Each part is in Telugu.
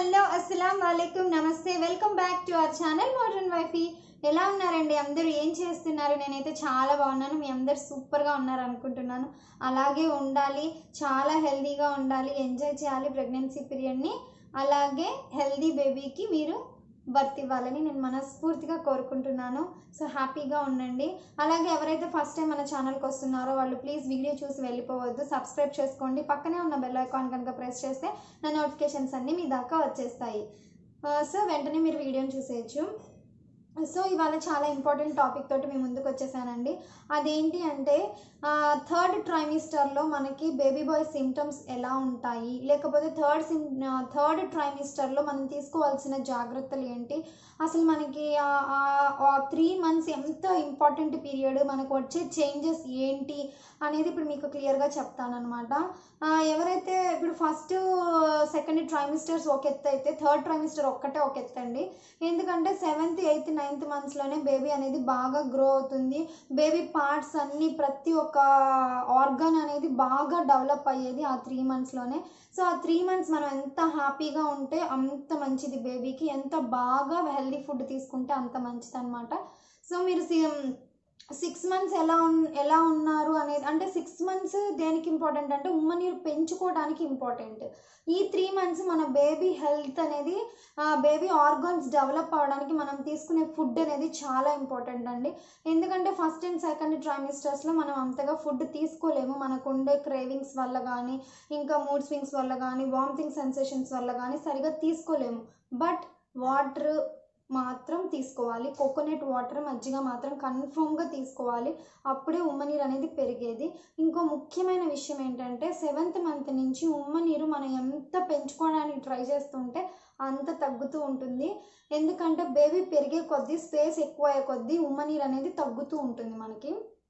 హలో అస్సలం వాలేకుమ్ నమస్తే welcome back to our channel modern wifey ఎలా ఉన్నారండి అందరూ ఏం చేస్తున్నారు నేనైతే చాలా బాగున్నాను మీ అందరు సూపర్గా ఉన్నారు అనుకుంటున్నాను అలాగే ఉండాలి చాలా హెల్తీగా ఉండాలి ఎంజాయ్ చేయాలి ప్రెగ్నెన్సీ పీరియడ్ని అలాగే హెల్తీ బేబీకి మీరు బర్త్ ఇవ్వాలని నేను మనస్ఫూర్తిగా కోరుకుంటున్నాను సో హ్యాపీగా ఉండండి అలాగే ఎవరైతే ఫస్ట్ టైం మన ఛానల్కి వస్తున్నారో వాళ్ళు ప్లీజ్ వీడియో చూసి వెళ్ళిపోవద్దు సబ్స్క్రైబ్ చేసుకోండి పక్కనే ఉన్న బెల్ ఐకాన్ కనుక ప్రెస్ చేస్తే నా నోటిఫికేషన్స్ అన్నీ మీ దాకా వచ్చేస్తాయి సో వెంటనే మీరు వీడియోని చూసేయచ్చు సో ఇవాళ చాలా ఇంపార్టెంట్ టాపిక్ తోటి మీ ముందుకు వచ్చేసానండి అదేంటి అంటే థర్డ్ ట్రైమిస్టర్లో మనకి బేబీ బాయ్ సిమ్టమ్స్ ఎలా ఉంటాయి లేకపోతే థర్డ్ సిమ్ థర్డ్ ట్రైమిస్టర్లో మనం తీసుకోవాల్సిన జాగ్రత్తలు ఏంటి అసలు మనకి త్రీ మంత్స్ ఎంత ఇంపార్టెంట్ పీరియడ్ మనకు వచ్చే చేంజెస్ ఏంటి అనేది ఇప్పుడు మీకు క్లియర్గా చెప్తానమాట ఎవరైతే ఇప్పుడు ఫస్ట్ సెకండ్ ట్రైమిస్టర్స్ ఒక ఎత్తు అయితే థర్డ్ ట్రైమిస్టర్ ఒక్కటే ఒక ఎత్తు అండి ఎందుకంటే సెవెంత్ ఎయిత్ నైన్త్ మంత్స్లోనే బేబీ అనేది బాగా గ్రో అవుతుంది బేబీ పార్ట్స్ అన్నీ ప్రతి ఒక్క ఆర్గాన్ అనేది బాగా డెవలప్ అయ్యేది ఆ త్రీ మంత్స్లోనే సో ఆ త్రీ మంత్స్ మనం ఎంత హ్యాపీగా ఉంటే అంత మంచిది బేబీకి ఎంత బాగా హెల్దీ ఫుడ్ తీసుకుంటే అంత మంచిది అనమాట సో మీరు సిక్స్ మంత్స్ ఎలా ఉన్ ఎలా ఉన్నారు అనేది అంటే సిక్స్ మంత్స్ దేనికి ఇంపార్టెంట్ అంటే ఉమ్మ నీరు పెంచుకోవడానికి ఇంపార్టెంట్ ఈ త్రీ మంత్స్ మన బేబీ హెల్త్ అనేది బేబీ ఆర్గాన్స్ డెవలప్ అవ్వడానికి మనం తీసుకునే ఫుడ్ అనేది చాలా ఇంపార్టెంట్ అండి ఎందుకంటే ఫస్ట్ అండ్ సెకండ్ ట్రైమిస్టర్స్లో మనం అంతగా ఫుడ్ తీసుకోలేము మనకు ఉండే క్రేవింగ్స్ వల్ల కానీ ఇంకా మూడ్ స్వింగ్స్ వల్ల కానీ వామిటింగ్ సెన్సేషన్స్ వల్ల కానీ సరిగా తీసుకోలేము బట్ వాటర్ మాత్రం తీసుకోవాలి కోకోనట్ వాటర్ మజ్జిగ మాత్రం కన్ఫర్మ్గా తీసుకోవాలి అప్పుడే ఉమ్మనీరు అనేది పెరిగేది ఇంకో ముఖ్యమైన విషయం ఏంటంటే సెవెంత్ మంత్ నుంచి ఉమ్మనీరు మనం ఎంత పెంచుకోవడానికి ట్రై చేస్తుంటే అంత తగ్గుతూ ఉంటుంది ఎందుకంటే బేబీ పెరిగే కొద్దీ స్పేస్ ఎక్కువ అయ్యే కొద్దీ ఉమ్మనీరు అనేది తగ్గుతూ ఉంటుంది మనకి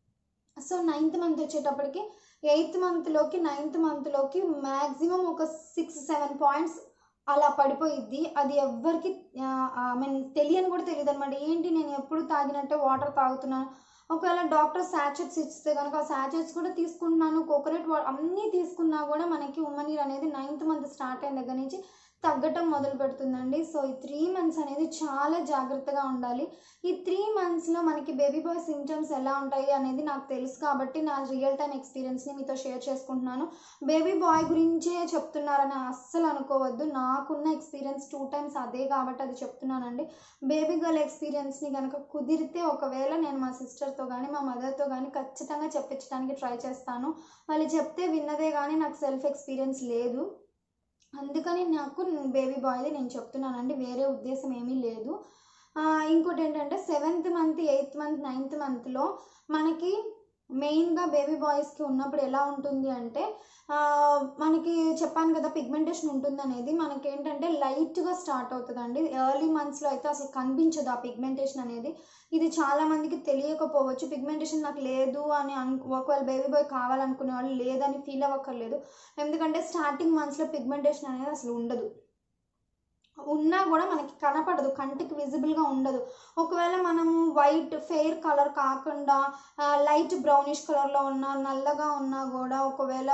సో నైన్త్ మంత్ వచ్చేటప్పటికి ఎయిత్ మంత్లోకి నైన్త్ మంత్లోకి మ్యాక్సిమం ఒక సిక్స్ సెవెన్ పాయింట్స్ అలా పడిపోయిద్ది అది ఎవ్వరికి ఐ మీన్ తెలియని కూడా తెలియదు అనమాట ఏంటి నేను ఎప్పుడు తాగినట్టే వాటర్ తాగుతున్నాను ఒకవేళ డాక్టర్ శాచెట్స్ ఇస్తే కనుక ఆ శాచెట్స్ కూడా తీసుకుంటున్నాను కోకోనట్ వాటర్ అన్నీ తీసుకున్నా కూడా మనకి ఉమ్మనీరు అనేది నైన్త్ మంత్ స్టార్ట్ అయిన దగ్గర నుంచి తగ్గటం మొదలు పెడుతుందండి సో ఈ త్రీ మంత్స్ అనేది చాలా జాగ్రత్తగా ఉండాలి ఈ త్రీ మంత్స్లో మనకి బేబీ బాయ్ సిమ్టమ్స్ ఎలా ఉంటాయి అనేది నాకు తెలుసు కాబట్టి నా రియల్ టైం ఎక్స్పీరియన్స్ని మీతో షేర్ చేసుకుంటున్నాను బేబీ బాయ్ గురించే చెప్తున్నారని అస్సలు అనుకోవద్దు నాకున్న ఎక్స్పీరియన్స్ టూ టైమ్స్ అదే కాబట్టి అది చెప్తున్నానండి బేబీ గర్ల్ ఎక్స్పీరియన్స్ని కనుక కుదిరితే ఒకవేళ నేను మా సిస్టర్తో కానీ మా మదర్తో కానీ ఖచ్చితంగా చెప్పించడానికి ట్రై చేస్తాను వాళ్ళు చెప్తే విన్నదే కానీ నాకు సెల్ఫ్ ఎక్స్పీరియన్స్ లేదు అందుకని నాకు బేబీ బాయ్ది నేను చెప్తున్నానండి వేరే ఉద్దేశం ఏమీ లేదు ఇంకోటి ఏంటంటే seventh month eighth month ninth మంత్లో మనకి మెయిన్గా బేబీ బాయ్స్కి ఉన్నప్పుడు ఎలా ఉంటుంది అంటే మనకి చెప్పాను కదా పిగ్మెంటేషన్ ఉంటుంది అనేది మనకి ఏంటంటే లైట్గా స్టార్ట్ అవుతుందండి ఎర్లీ మంత్స్లో అయితే అసలు కనిపించదు ఆ పిగ్మెంటేషన్ అనేది ఇది చాలా మందికి తెలియకపోవచ్చు పిగ్మెంటేషన్ నాకు లేదు అని అను ఒకవేళ బేబీ బాయ్ కావాలనుకునే వాళ్ళు లేదని ఫీల్ అవ్వక్కర్లేదు ఎందుకంటే స్టార్టింగ్ మంత్స్లో పిగ్మెంటేషన్ అనేది అసలు ఉండదు ఉన్నా కూడా మనకి కనపడదు కంటికి విజిబుల్గా ఉండదు ఒకవేళ మనము వైట్ ఫెయిర్ కలర్ కాకుండా లైట్ బ్రౌనిష్ కలర్లో ఉన్న నల్లగా ఉన్నా కూడా ఒకవేళ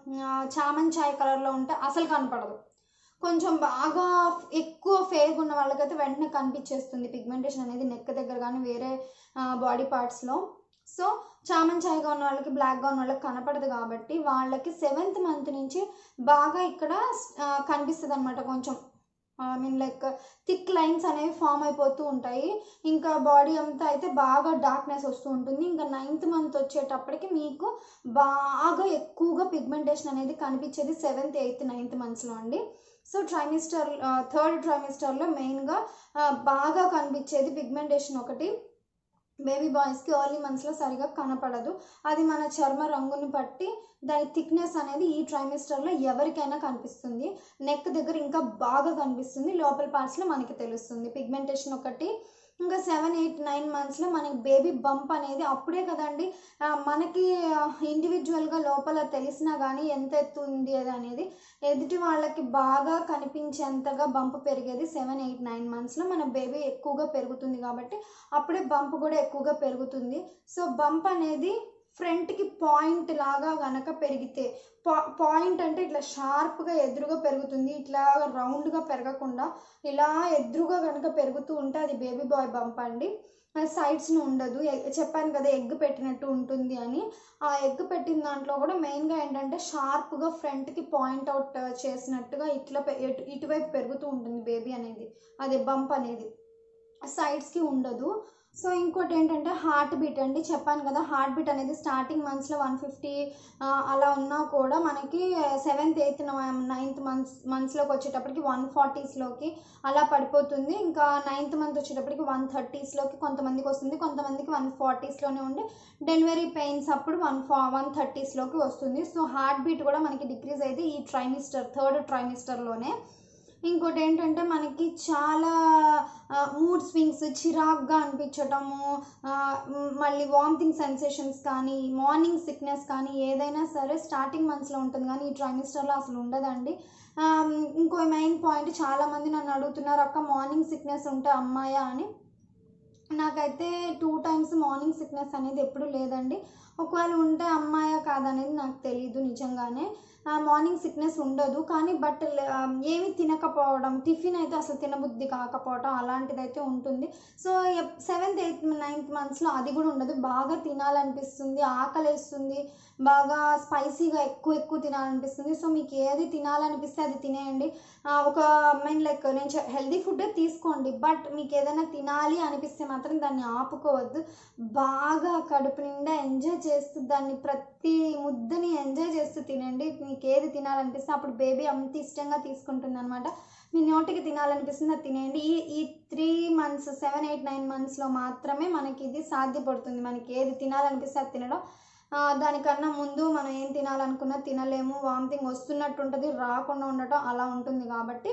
చామన్ చాయ్ కలర్లో ఉంటే అసలు కనపడదు కొంచెం బాగా ఎక్కువ ఫేర్గా ఉన్న వాళ్ళకైతే వెంటనే కనిపించేస్తుంది పిగ్మెంటేషన్ అనేది నెక్ దగ్గర కానీ వేరే బాడీ పార్ట్స్లో సో చామన్ చాయ్గా ఉన్న వాళ్ళకి బ్లాక్గా ఉన్న వాళ్ళకి కనపడదు కాబట్టి వాళ్ళకి సెవెంత్ మంత్ నుంచి బాగా ఇక్కడ కనిపిస్తుంది అనమాట కొంచెం I mean like thick lines అనేవి ఫామ్ అయిపోతూ ఉంటాయి ఇంకా బాడీ అంతా అయితే బాగా డార్క్నెస్ వస్తూ ఉంటుంది ఇంకా నైన్త్ మంత్ వచ్చేటప్పటికి మీకు బాగా ఎక్కువగా పిగ్మెంటేషన్ అనేది కనిపించేది సెవెంత్ ఎయిత్ నైన్త్ మంత్స్లో అండి సో ట్రైమిస్టర్ థర్డ్ ట్రైమిస్టర్లో మెయిన్గా బాగా కనిపించేది పిగ్మెంటేషన్ ఒకటి బేబీ బాయ్స్కి ఎర్లీ మంత్స్లో సరిగా కనపడదు అది మన చర్మ రంగుని బట్టి దాని థిక్నెస్ అనేది ఈ ట్రైమిస్టర్లో ఎవరికైనా కనిపిస్తుంది నెక్ దగ్గర ఇంకా బాగా కనిపిస్తుంది లోపల పార్ట్స్లో మనకి తెలుస్తుంది పిగ్మెంటేషన్ ఒకటి ఇంకా సెవెన్ ఎయిట్ నైన్ మంత్స్లో మనకి బేబీ బంప్ అనేది అప్పుడే కదండి మనకి ఇండివిజువల్గా లోపల తెలిసినా కానీ ఎంత ఎత్తు ఉంది అది అనేది ఎదుటి వాళ్ళకి బాగా కనిపించేంతగా బంప్ పెరిగేది సెవెన్ ఎయిట్ నైన్ మంత్స్లో మన బేబీ ఎక్కువగా పెరుగుతుంది కాబట్టి అప్పుడే బంప్ కూడా ఎక్కువగా పెరుగుతుంది సో బంప్ అనేది ఫ్రంట్కి పాయింట్ లాగా గనక పెరిగితే పా పాయింట్ అంటే ఇట్లా షార్ప్గా ఎదురుగా పెరుగుతుంది ఇట్లా రౌండ్గా పెరగకుండా ఇలా ఎదురుగా కనుక పెరుగుతూ ఉంటే అది బేబీ బాయ్ బంప్ అండి సైడ్స్ని ఉండదు ఎగ్- చెప్పాను కదా ఎగ్ పెట్టినట్టు ఉంటుంది అని ఆ ఎగ్ పెట్టిన దాంట్లో కూడా మెయిన్గా ఏంటంటే షార్ప్గా ఫ్రంట్కి పాయింట్ అవుట్ చేసినట్టుగా ఇట్లా పె- ఇటు- ఇటువైపు పెరుగుతూ ఉంటుంది బేబీ అనేది అదే బంప్ అనేది సైడ్స్కి ఉండదు సో ఇంకోటి ఏంటంటే హార్ట్ బీట్ అండి చెప్పాను కదా హార్ట్ బీట్ అనేది స్టార్టింగ్ మంత్స్లో వన్ ఫిఫ్టీ అలా ఉన్నా కూడా మనకి సెవెంత్ ఎయిత్ నైన్త్ మంత్స్ మంత్స్లోకి వచ్చేటప్పటికి వన్ ఫార్టీస్లోకి అలా పడిపోతుంది ఇంకా నైన్త్ మంత్ వచ్చేటప్పటికి వన్ థర్టీస్లోకి కొంతమందికి వస్తుంది కొంతమందికి వన్ ఫార్టీస్లోనే ఉండి డెలివరీ పెయిన్స్ అప్పుడు వన్ ఫా వన్ థర్టీస్లోకి వస్తుంది సో హార్ట్ బీట్ కూడా మనకి డిక్రీజ్ అయితే ఈ ట్రైమిస్టర్ థర్డ్ ట్రైమిస్టర్లోనే ఇంకోటి ఏంటంటే మనకి చాలా మూడ్ స్వింగ్స్ చిరాగ్గా అనిపించటము ఆ, మ్, మళ్ళీ వామిటింగ్ సెన్సేషన్స్ కానీ మార్నింగ్ సిక్నెస్ కానీ ఏదైనా సరే స్టార్టింగ్ మంత్స్లో ఉంటుంది కానీ ఈ ట్రైమిస్టర్లో అసలు ఉండదండి ఆ, ఇంకో మెయిన్ పాయింట్ చాలామంది నన్ను అడుగుతున్నారు అక్క మార్నింగ్ సిక్నెస్ ఉంటే అమ్మాయా అని నాకైతే టూ టైమ్స్ మార్నింగ్ సిక్నెస్ అనేది ఎప్పుడు లేదండి ఒకవేళ ఉంటే అమ్మాయా కాదనేది నాకు తెలియదు నిజంగానే ఆ, మార్నింగ్ సిక్నెస్ ఉండదు కానీ బట్ ఏమి తినకపోవడం టిఫిన్ అయితే అసలు తినబుద్ధి కాకపోవడం అలాంటిదైతే ఉంటుంది సో సెవెంత్ ఎయిత్ నైన్త్ మంత్స్లో అది కూడా ఉండదు బాగా తినాలనిపిస్తుంది ఆకలేస్తుంది బాగా స్పైసీగా ఎక్కువ ఎక్కువ తినాలనిపిస్తుంది సో మీకు ఏది తినాలనిపిస్తే అది తినేయండి ఆ, ఒక మీన్ లైక్ నేను హెల్దీ ఫుడ్ తీసుకోండి బట్ మీకు ఏదైనా తినాలి అనిపిస్తే మాత్రం దాన్ని ఆపుకోవద్దు బాగా కడుపు నిండా ఎంజాయ్ చేస్తూ దాన్ని ప్రతి ముద్దని ఎంజాయ్ చేస్తూ తినండి మీకు ఏది తినాలనిపిస్తే అప్పుడు బేబీ అంత ఇష్టంగా తీసుకుంటుంది అనమాట మీ నోటికి తినాలనిపిస్తుంది అది తినేయండి ఈ ఈ three months seven eight nine మంత్స్లో మాత్రమే మనకి ఇది సాధ్యపడుతుంది మనకి ఏది తినాలనిపిస్తే అది తినడం ఆ, దానికన్నా ముందు మనం ఏం తినాలనుకున్నా తినలేము వామిటింగ్ వస్తున్నట్టు ఉంటుంది రాకుండా ఉండటం అలా ఉంటుంది కాబట్టి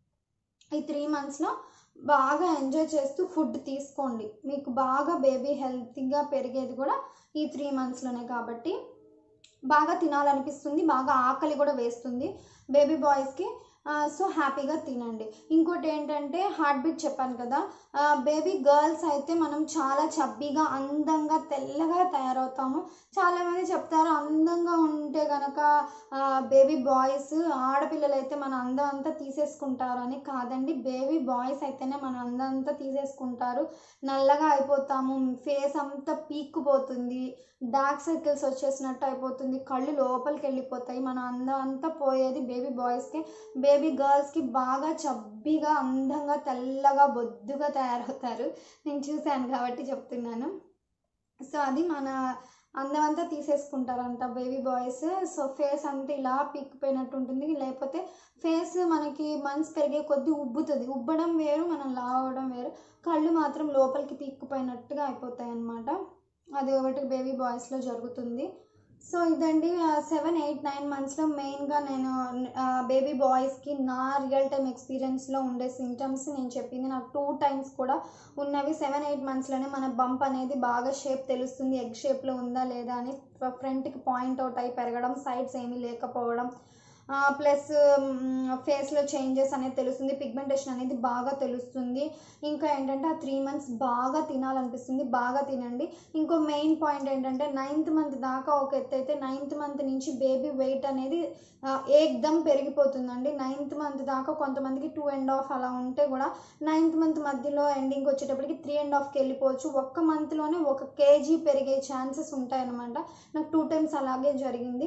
ఈ త్రీ మంత్స్లో బాగా ఎంజాయ్ చేస్తూ ఫుడ్ తీసుకోండి మీకు బాగా బేబీ హెల్తీగా పెరిగేది కూడా ఈ త్రీ మంత్స్లోనే కాబట్టి బాగా తినాలనిపిస్తుంది బాగా ఆకలి కూడా వేస్తుంది బేబీ బాయ్స్కి సో హ్యాపీగా తినండి ఇంకోటి ఏంటంటే హార్ట్ బీట్ చెప్పాను కదా బేబీ గర్ల్స్ అయితే మనం చాలా చబ్బీగా అందంగా తెల్లగా తయారవుతాము చాలామంది చెప్తారు అందంగా ఉంటే కనుక బేబీ బాయ్స్ ఆడపిల్లలు అయితే మన అందం అంతా తీసేసుకుంటారు అని కాదండి బేబీ బాయ్స్ అయితేనే మన అందం అంతా తీసేసుకుంటారు నల్లగా అయిపోతాము ఫేస్ అంతా పీక్కుపోతుంది డార్క్ సర్కిల్స్ వచ్చేసినట్టు అయిపోతుంది కళ్ళు లోపలికి వెళ్ళిపోతాయి మన అందం అంతా పోయేది బేబీ బాయ్స్కి బేబీ గర్ల్స్కి బాగా చబ్బీగా అందంగా తెల్లగా బొద్దుగా తయారవుతారు నేను చూశాను కాబట్టి చెప్తున్నాను సో అది మన అందం అంతా తీసేసుకుంటారంట బేబీ బాయ్స్ సో ఫేస్ అంతా ఇలా పీక్కిపోయినట్టు ఉంటుంది లేకపోతే ఫేస్ మనకి మంత్స్ పెరిగే కొద్దీ ఉబ్బుతుంది ఉబ్బడం వేరు మనం లావడం వేరు కళ్ళు మాత్రం లోపలికి పీక్కుపోయినట్టుగా అయిపోతాయి అన్నమాట అది ఒకటి బేబీ బాయ్స్లో జరుగుతుంది సో ఇదండి సెవెన్ ఎయిట్ నైన్ మంత్స్లో మెయిన్గా నేను బేబీ బాయ్స్కి నా రియల్ టైం ఎక్స్పీరియన్స్లో ఉండే సింటమ్స్ నేను చెప్పింది నాకు టూ టైమ్స్ కూడా ఉన్నవి సెవెన్ ఎయిట్ మంత్స్లోనే మన బంప్ అనేది బాగా షేప్ తెలుస్తుంది ఎగ్ షేప్లో ఉందా లేదా అని ఫ్రంట్కి పాయింట్ అవుట్ అయి పెరగడం సైడ్స్ ఏమీ లేకపోవడం ప్లస్ ఫేస్లో చేంజెస్ అనేది తెలుస్తుంది పిగ్మెంటేషన్ అనేది బాగా తెలుస్తుంది ఇంకా ఏంటంటే ఆ త్రీ మంత్స్ బాగా తినాలనిపిస్తుంది బాగా తినండి ఇంకో మెయిన్ పాయింట్ ఏంటంటే నైన్త్ మంత్ దాకా ఒక ఎత్తు అయితే నైన్త్ మంత్ నుంచి బేబీ వెయిట్ అనేది ఆ, ఏకదమ్ పెరిగిపోతుందండి నైన్త్ మంత్ దాకా కొంతమందికి టూ అండ్ హాఫ్ అలా ఉంటే కూడా నైన్త్ మంత్ మధ్యలో ఎండింగ్ వచ్చేటప్పటికి త్రీ అండ్ హాఫ్కి వెళ్ళిపోవచ్చు ఒక్క మంత్లోనే ఒక కేజీ పెరిగే ఛాన్సెస్ ఉంటాయన్నమాట నాకు టూ టైమ్స్ అలాగే జరిగింది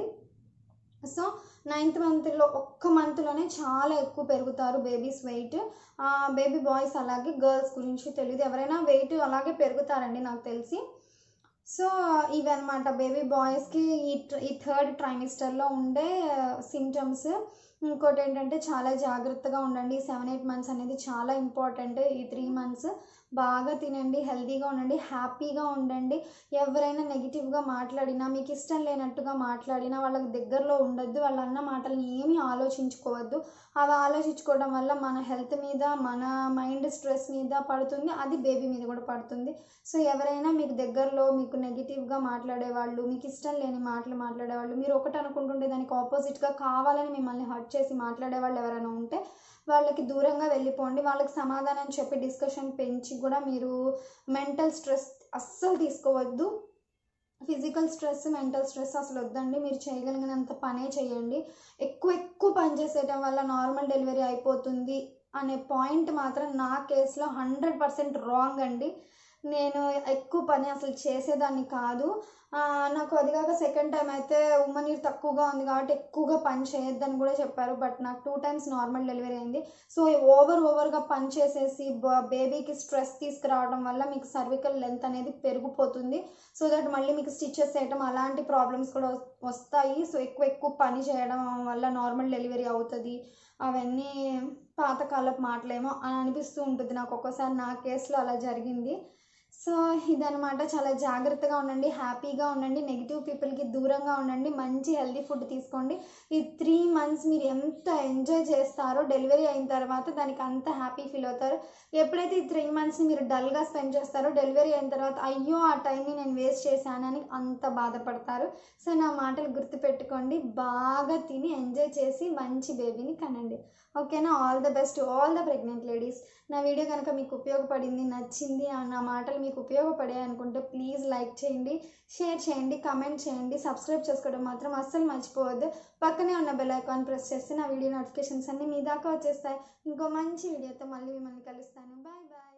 సో నైన్త్ మంత్లో ఒక్క మంత్లోనే చాలా ఎక్కువ పెరుగుతారు బేబీస్ వెయిట్ బేబీ బాయ్స్ అలాగే గర్ల్స్ గురించి తెలియదు ఎవరైనా వెయిట్ అలాగే పెరుగుతారండి నాకు తెలిసి సో ఇవన్నమాట బేబీ బాయ్స్కి ఈ ట్ర- ఈ థర్డ్ ట్రైమిస్టర్లో ఉండే సిమ్టమ్స్ ఇంకోటి ఏంటంటే చాలా జాగ్రత్తగా ఉండండి సెవెన్ ఎయిట్ మంత్స్ అనేది చాలా ఇంపార్టెంట్ ఈ త్రీ మంత్స్ బాగా తినండి హెల్తీగా ఉండండి హ్యాపీగా ఉండండి ఎవరైనా నెగిటివ్గా మాట్లాడినా మీకు ఇష్టం లేనట్టుగా మాట్లాడినా వాళ్ళకి దగ్గరలో ఉండొద్దు వాళ్ళ అన్న మాటల్ని ఏమీ ఆలోచించుకోవద్దు అవి ఆలోచించుకోవడం వల్ల మన హెల్త్ మీద మన మైండ్ స్ట్రెస్ మీద పడుతుంది అది బేబీ మీద కూడా పడుతుంది సో ఎవరైనా మీకు దగ్గరలో మీకు నెగిటివ్గా మాట్లాడేవాళ్ళు మీకు ఇష్టం లేని మాటలు మాట్లాడేవాళ్ళు మీరు ఒకటి అనుకుంటుంటే దానికి ఆపోజిట్గా కావాలని మిమ్మల్ని హర్ట్ చేసి మాట్లాడే వాళ్ళు ఎవరైనా ఉంటే వాళ్ళకి దూరంగా వెళ్ళిపోండి వాళ్ళకి సమాధానం చెప్పి డిస్కషన్ పెంచి కూడా మీరు మెంటల్ స్ట్రెస్ అస్సలు తీసుకోవద్దు ఫిజికల్ స్ట్రెస్ మెంటల్ స్ట్రెస్ అసలు వద్దండి మీరు చేయగలిగినంత పనే చేయండి ఎక్కువ ఎక్కువ పని చేసేయటం వల్ల నార్మల్ డెలివరీ అయిపోతుంది అనే పాయింట్ మాత్రం నా కేసులో హండ్రెడ్ పర్సెంట్ రాంగ్ అండి నేను ఎక్కువ పని అసలు చేసేదాన్ని కాదు ఆ, నాకు అది కాక సెకండ్ టైం అయితే ఉమ్మనీరు తక్కువగా ఉంది కాబట్టి ఎక్కువగా పని చేయొద్దని కూడా చెప్పారు బట్ నాకు టూ టైమ్స్ నార్మల్ డెలివరీ అయింది సో ఓవర్ ఓవర్గా పని చేసేసి బేబీకి స్ట్రెస్ తీసుకురావడం వల్ల మీకు సర్వికల్ లెంత్ అనేది పెరిగిపోతుంది సో దట్ మళ్ళీ మీకు స్టిచెస్ వేయడం అలాంటి ప్రాబ్లమ్స్ కూడా వస్- వస్తాయి సో ఎక్కువ ఎక్కువ పని చేయడం వల్ల నార్మల్ డెలివరీ అవుతుంది అవన్నీ పాతకాలపు మాటలేమో అని అనిపిస్తూ ఉంటుంది నాకు ఒక్కోసారి నా కేసులో అలా జరిగింది సో ఇదనమాట చాలా జాగ్రత్తగా ఉండండి హ్యాపీగా ఉండండి నెగిటివ్ పీపుల్కి దూరంగా ఉండండి మంచి హెల్తీ ఫుడ్ తీసుకోండి ఈ త్రీ మంత్స్ మీరు ఎంత ఎంజాయ్ చేస్తారో డెలివరీ అయిన తర్వాత దానికి అంత హ్యాపీ ఫీల్ అవుతారు ఎప్పుడైతే ఈ త్రీ మంత్స్ని మీరు డల్గా స్పెండ్ చేస్తారో డెలివరీ అయిన తర్వాత అయ్యో ఆ టైంని నేను వేస్ట్ చేశానని అంత బాధపడతారు సో నా మాటలు గుర్తుపెట్టుకోండి బాగా తిని ఎంజాయ్ చేసి మంచి బేబీని కనండి ఓకేనా all the best all the pregnant ladies నా వీడియో కనుక మీకు ఉపయోగపడింది నచ్చింది ఆ నా మాటలు మీకు ఉపయోగపడాయి అనుకుంటే ప్లీజ్ లైక్ చేయండి షేర్ చేయండి కమెంట్ చేయండి సబ్స్క్రైబ్ చేసుకోవడం మాత్రం అస్సలు మర్చిపోవద్దు పక్కనే ఉన్న బెల్ ఐకాన్ ప్రెస్ చేస్తే నా వీడియో నోటిఫికేషన్స్ అన్నీ మీ దాకా వచ్చేస్తాయి ఇంకో మంచి వీడియోతో మళ్ళీ మిమ్మల్ని కలుస్తాను బాయ్ బాయ్